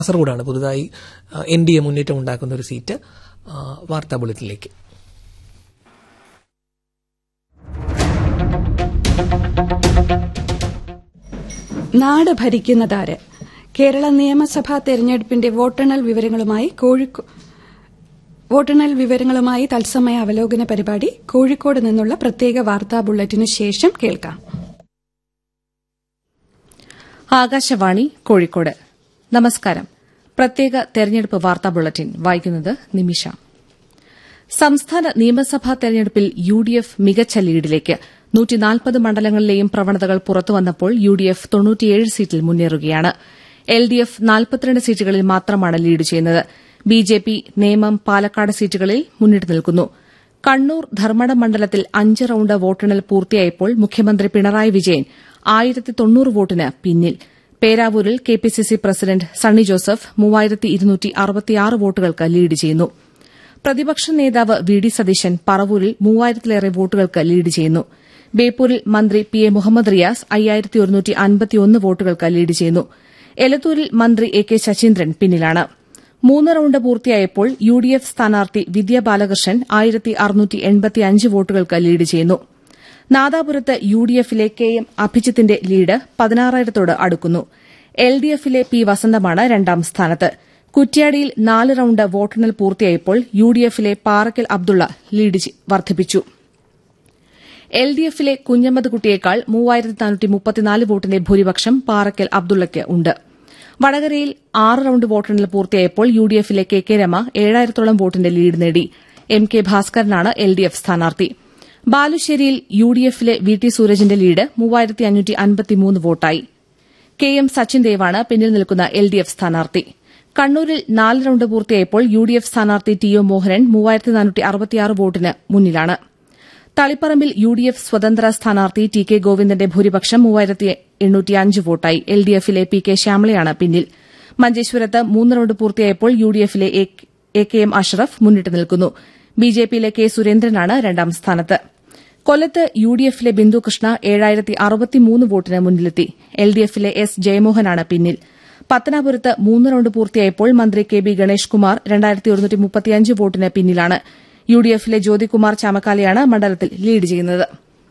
കാസർഗോഡാണ് പുതുതായി N D A മുന്നേറ്റം ഉണ്ടാക്കുന്ന ഒരു സീറ്റ് ആ, വാർത്താ ബുള്ളറ്റിനിലേക്ക് നാട് ഭരിക്കുന്നതാര് കേരള നിയമസഭാ തെരഞ്ഞെടുപ്പിന്റെ വോട്ടെണ്ണൽ വിവരങ്ങളുമായി കോഴിക്കോ വോട്ടെണ്ണൽ വിവരങ്ങളുമായി തത്സമയ അവലോകന പരിപാടി കോഴിക്കോട് നിന്നുള്ള പ്രത്യേക വാർത്താ ബുള്ളറ്റിനു ശേഷം കേൾക്കാം ആകാശവാണി കോഴിക്കോട് നമസ്കാരം പ്രത്യേക തെരഞ്ഞെടുപ്പ് വാർത്താ ബുള്ളറ്റിൻ വായിക്കുന്നത് നിമിഷ സംസ്ഥാന നിയമസഭാ തെരഞ്ഞെടുപ്പിൽ യു ഡി എഫ് മികച്ച ലീഡിലേക്ക് നൂറ്റിനാൽപ്പത് മണ്ഡലങ്ങളിലെയും പ്രവണതകൾ പുറത്തുവന്നപ്പോൾ യു ഡി എഫ് തൊണ്ണൂറ്റിയേഴ് സീറ്റിൽ മുന്നേറുകയാണ് എൽ ഡി എഫ് നാൽപ്പത്തിരണ്ട് സീറ്റുകളിൽ മാത്രമാണ് ലീഡ് ചെയ്യുന്നത് B J P Nemam Palakkad സീറ്റുകളിൽ മുന്നിട്ട് നിൽക്കുന്നു കണ്ണൂർ ധർമ്മടം മണ്ഡലത്തിൽ അഞ്ച് റൌണ്ട് വോട്ടെണ്ണൽ പൂർത്തിയായപ്പോൾ മുഖ്യമന്ത്രി പിണറായി വിജയൻ ആയിരത്തി തൊണ്ണൂറ് വോട്ടിന് പിന്നിൽ പേരാവൂരിൽ K P C C president Sunny Joseph മൂവായിരത്തി ഇരുന്നൂറ്റി അറുപത്തിയാറ് വോട്ടുകൾക്ക് ലീഡ് ചെയ്യുന്നു പ്രതിപക്ഷ നേതാവ് വി ഡി സതീശൻ പറവൂരിൽ മൂവായിരത്തിലേറെ വോട്ടുകൾക്ക് ലീഡ് ചെയ്യുന്നു ബേപ്പൂരിൽ മന്ത്രി പി എ മുഹമ്മദ് റിയാസ് അയ്യായിരത്തി ഒരുന്നൂറ്റി അൻപത്തിയൊന്ന് വോട്ടുകൾക്ക് ലീഡ് ചെയ്യുന്നു എലത്തൂരിൽ മന്ത്രി എ കെ ശശീന്ദ്രൻ പിന്നിലാണ് മൂന്ന് റൌണ്ട് പൂർത്തിയായപ്പോൾ യു ഡി എഫ് സ്ഥാനാർത്ഥി വിദ്യ ബാലകൃഷ്ണൻ ആയിരത്തി അറുന്നൂറ്റി എൺപത്തിയഞ്ച് വോട്ടുകൾക്ക് ലീഡ് ചെയ്യുന്നു നാദാപുരത്ത് യു ഡി എഫിലെ കെ എം അഭിജിത്തിന്റെ ലീഡ് പതിനാറായിരത്തോട് അടുക്കുന്നു എൽ ഡി എഫിലെ പി വസന്തമാണ് രണ്ടാം സ്ഥാനത്ത് കുറ്റ്യാടിയിൽ നാല് റൌണ്ട് വോട്ടെണ്ണൽ പൂർത്തിയായപ്പോൾ യു ഡി എഫിലെ പാറക്കൽ അബ്ദുള്ള ലീഡ് ചെ- വർദ്ധിപ്പിച്ചു എൽ ഡി എഫിലെ കുഞ്ഞമ്മദ് കുട്ടിയേക്കാൾ മൂവായിരത്തി നാനൂറ്റി മുപ്പത്തിനാല് വോട്ടിന്റെ ഭൂരിപക്ഷം പാറക്കൽ അബ്ദുള്ളയ്ക്ക് ഉണ്ട് വടകരയിൽ ആറ് റൌണ്ട് വോട്ടെണ്ണൽ പൂർത്തിയായപ്പോൾ യു ഡി എഫിലെ കെ കെ രമ ഏഴായിരത്തോളം വോട്ടിന്റെ ലീഡ് നേടി എം കെ ഭാസ്കരനാണ് എൽ ഡി എഫ് സ്ഥാനാർത്ഥി ബാലുശ്ശേരിയിൽ യു ഡി എഫിലെ വി ടി സൂരജിന്റെ ലീഡ് മൂവായിരത്തി അഞ്ഞൂറ്റി അൻപത്തിമൂന്ന് വോട്ടായി കെ എം സച്ചിൻ ദേവാണ് പിന്നിൽ നിൽക്കുന്ന എൽ ഡി എഫ് സ്ഥാനാർത്ഥി കണ്ണൂരിൽ നാല് റൌണ്ട് പൂർത്തിയായപ്പോൾ യു ഡി എഫ് സ്ഥാനാർത്ഥി ടി ഒ മോഹനൻ മൂവായിരത്തി നാനൂറ്റി അറുപത്തിയാറ് വോട്ടിന് മുന്നിലാണ് തളിപ്പറമ്പിൽ യു ഡി എഫ് സ്വതന്ത്ര സ്ഥാനാർത്ഥി ടി കെ ഗോവിന്ദന്റെ ഭൂരിപക്ഷം മൂവായിരത്തി എണ്ണൂറ്റിയഞ്ച് വോട്ടായി എൽ ഡി എഫിലെ പി കെ ശ്യാമളയാണ് പിന്നിൽ മഞ്ചേശ്വരത്ത് മൂന്ന് റൌണ്ട് പൂർത്തിയായപ്പോൾ യു ഡി എഫിലെ എ കെ എം അഷ്റഫ് മുന്നിട്ട് നിൽക്കുന്നു ബി ജെ പിയിലെ കെ സുരേന്ദ്രനാണ് രണ്ടാം സ്ഥാനത്ത് കൊല്ലത്ത് യു ഡി എഫിലെ ബിന്ദു കൃഷ്ണ ഏഴായിരത്തി അറുപത്തിമൂന്ന് വോട്ടിന് മുന്നിലെത്തി എൽ ഡി എഫിലെ എസ് ജയമോഹനാണ് പിന്നിൽ പത്തനാപുരത്ത് മൂന്ന് റൌണ്ട് പൂർത്തിയായപ്പോൾ മന്ത്രി കെ ബി ഗണേഷ് കുമാർ രണ്ടായിരത്തി ഒരുന്നൂറ്റി മുപ്പത്തിയഞ്ച് വോട്ടിന് പിന്നിലാണ് യു ഡി എഫിലെ ജ്യോതികുമാർ ചാമക്കാലയാണ് മണ്ഡലത്തിൽ ലീഡ് ചെയ്യുന്നത്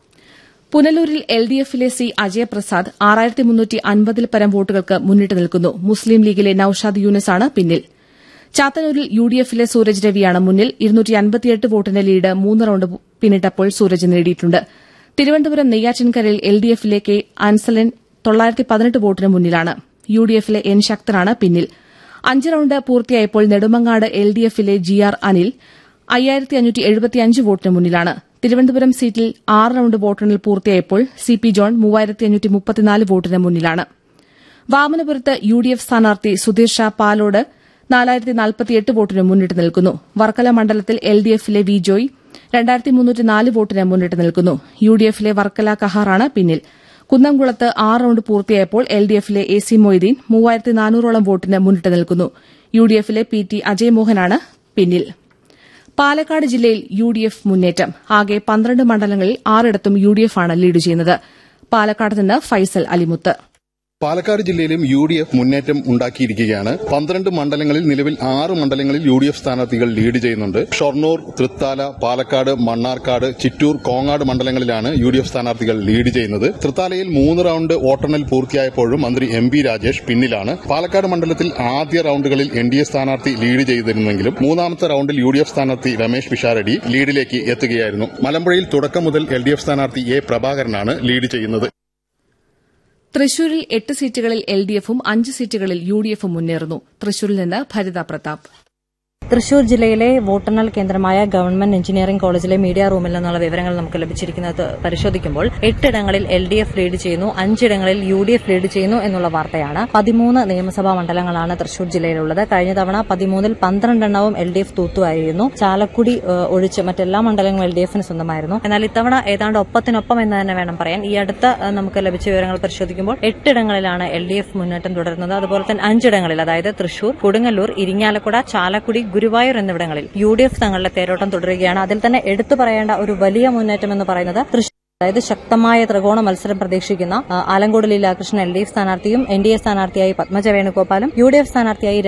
പുനലൂരിൽ എൽ ഡി എഫിലെ സി അജയപ്രസാദ് ആറായിരത്തി മുന്നൂറ്റി അൻപതിൽ പരം വോട്ടുകൾക്ക് മുന്നിട്ട് നിൽക്കുന്നു മുസ്ലിം ലീഗിലെ നൌഷാദ് യൂനിസാണ് പിന്നിൽ ചാത്തന്നൂരിൽ യു ഡി എഫിലെ സൂരജ് രവിയാണ് മുന്നിൽ ഇരുന്നൂറ്റി അൻപത്തിയെട്ട് വോട്ടിന്റെ ലീഡ് മൂന്ന് റൌണ്ട് പിന്നിട്ടപ്പോൾ സൂരജ് നേടിയിട്ടുണ്ട് തിരുവനന്തപുരം നെയ്യാറ്റിൻകരയിൽ എൽ ഡി എഫിലെ കെ അൻസലൻ തൊള്ളായിരത്തി പതിനെട്ട് വോട്ടിന് മുന്നിലാണ് യു ഡി എഫിലെ എൻ ശക്തനാണ് പിന്നിൽ അഞ്ച് റൌണ്ട് പൂർത്തിയായപ്പോൾ നെടുമങ്ങാട് എൽ ഡി എഫിലെ ജി ആർ അനിൽ അയ്യായിരത്തി അഞ്ഞൂറ്റി എഴുപത്തിയഞ്ച് വോട്ടിന് മുന്നിലാണ് തിരുവനന്തപുരം സീറ്റിൽ ആറ് റൌണ്ട് വോട്ടെണ്ണൽ പൂർത്തിയായപ്പോൾ സി പി ജോൺ മൂവായിരത്തി അഞ്ഞൂറ്റി മുപ്പത്തിനാല് വോട്ടിന് മുന്നിലാണ് വാമനപുരത്ത് യു ഡി എഫ് സ്ഥാനാർത്ഥി സുധീർ ഷാ പാലോട് നാലായിരത്തി നാൽപ്പത്തിയെട്ട് വോട്ടിന് മുന്നിട്ട് നിൽക്കുന്നു വർക്കല മണ്ഡലത്തിൽ എൽ ഡി എഫിലെ വി ജോയ് രണ്ടായിരത്തി മുന്നൂറ്റി നാല് വോട്ടിന് മുന്നിട്ട് നിൽക്കുന്നു യു ഡി എഫിലെ വർക്കല കഹാറാണ് പിന്നിൽ കുന്നംകുളത്ത് ആറ് റൌണ്ട് പൂർത്തിയായപ്പോൾ എൽ ഡി എഫിലെ എ സി മൊയ്തീൻ മൂവായിരത്തി നാനൂറോളം വോട്ടിന് മുന്നിട്ട് നിൽക്കുന്നു യു ഡി എഫിലെ പി ടി അജയ്മോഹനാണ് പിന്നിൽ പാലക്കാട് ജില്ലയിൽ യു ഡി എഫ് മുന്നേറ്റം ആകെ പന്ത്രണ്ട് മണ്ഡലങ്ങളിൽ ആറിടത്തും യു ഡി എഫ് ആണ് ലീഡ് ചെയ്യുന്നത് പാലക്കാട് നിന്ന് ഫൈസൽ അലിമുത്ത് പാലക്കാട് ജില്ലയിലും യു ഡി എഫ് മുന്നേറ്റം ഉണ്ടാക്കിയിരിക്കുകയാണ് പന്ത്രണ്ട് മണ്ഡലങ്ങളിൽ നിലവിൽ ആറ് മണ്ഡലങ്ങളിൽ യു ഡി എഫ് സ്ഥാനാർത്ഥികൾ ലീഡ് ചെയ്യുന്നുണ്ട് ഷൊർണൂർ തൃത്താല പാലക്കാട് മണ്ണാർക്കാട് ചിറ്റൂർ കോങ്ങാട് മണ്ഡലങ്ങളിലാണ് യു ഡി എഫ് സ്ഥാനാർത്ഥികൾ ലീഡ് ചെയ്യുന്നത് തൃത്താലയിൽ മൂന്ന് റൌണ്ട് വോട്ടെണ്ണൽ പൂർത്തിയായപ്പോഴും മന്ത്രി എം പി രാജേഷ് പിന്നിലാണ് പാലക്കാട് മണ്ഡലത്തിൽ ആദ്യ റൌണ്ടുകളിൽ എൻ ഡി എ സ്ഥാനാർത്ഥി ലീഡ് ചെയ്തിരുന്നെങ്കിലും മൂന്നാമത്തെ റൌണ്ടിൽ യു ഡി എഫ് സ്ഥാനാർത്ഥി രമേശ് പിഷാരടി ലീഡിലേക്ക് എത്തുകയായിരുന്നു മലമ്പുഴയിൽ തുടക്കം മുതൽ എൽ ഡി എഫ് സ്ഥാനാർത്ഥി എ പ്രഭാകരനാണ് ലീഡ് ചെയ്യുന്നത് തൃശൂരിൽ എട്ട് സീറ്റുകളിൽ എൽ ഡി എഫും അഞ്ച് സീറ്റുകളിൽ യു ഡി എഫും മുന്നേറുന്നു തൃശൂരിൽ നിന്ന് ഭരിത പ്രതാപ് തൃശൂർ ജില്ലയിലെ വോട്ടെണ്ണൽ കേന്ദ്രമായ ഗവൺമെന്റ് എഞ്ചിനീയറിംഗ് കോളേജിലെ മീഡിയ റൂമിൽ നിന്നുള്ള വിവരങ്ങൾ നമുക്ക് ലഭിച്ചിരിക്കുന്നത് പരിശോധിക്കുമ്പോൾ എട്ടിടങ്ങളിൽ എൽ ഡി എഫ് ലീഡ് ചെയ്യുന്നു അഞ്ചിടങ്ങളിൽ യു ഡി എഫ് ലീഡ് ചെയ്യുന്നു എന്നുള്ള വാർത്തയാണ് പതിമൂന്ന് നിയമസഭാ മണ്ഡലങ്ങളാണ് തൃശൂർ ജില്ലയിലുള്ളത് കഴിഞ്ഞ തവണ പതിമൂന്നിൽ പന്ത്രണ്ടെണ്ണവും എൽ ഡി എഫ് തൂത്തുമായിരുന്നു ചാലക്കുടി ഏഹ്, ഒഴിച്ച് മറ്റെല്ലാ മണ്ഡലങ്ങളും എൽ ഡി എഫിന് സ്വന്തമായിരുന്നു എന്നാൽ ഇത്തവണ ഏതാണ്ട് ഒപ്പത്തിനൊപ്പം എന്ന് തന്നെ വേണം പറയാൻ ഈ അടുത്ത ഏഹ്, നമുക്ക് ലഭിച്ച വിവരങ്ങൾ പരിശോധിക്കുമ്പോൾ എട്ടിടങ്ങളിലാണ് എൽ ഡി എഫ് മുന്നേറ്റം തുടരുന്നത് അതുപോലെ തന്നെ അഞ്ചിടങ്ങളിൽ അതായത് തൃശൂർ കൊടുങ്ങല്ലൂർ ഇരിങ്ങാലക്കുട ചാലക്കുടി ഗുരുവായൂർ എന്നിവിടങ്ങളിൽ യു ഡി എഫ് തങ്ങളുടെ തേരോട്ടം തുടരുകയാണ് അതിൽ തന്നെ എടുത്തു പറയേണ്ട ഒരു വലിയ മുന്നേറ്റം എന്ന് പറയുന്നത് തൃശൂർ അതായത് ശക്തമായ ത്രികോണ മത്സരം പ്രതീക്ഷിക്കുന്ന ആ, Alancode Leelakrishnan L D F സ്ഥാനാർത്ഥിയും എൻ ഡി എ സ്ഥാനാർത്ഥിയായി പത്മജ വേണുഗോപാലും യു ഡി എഫ് സ്ഥാനാർത്ഥിയായി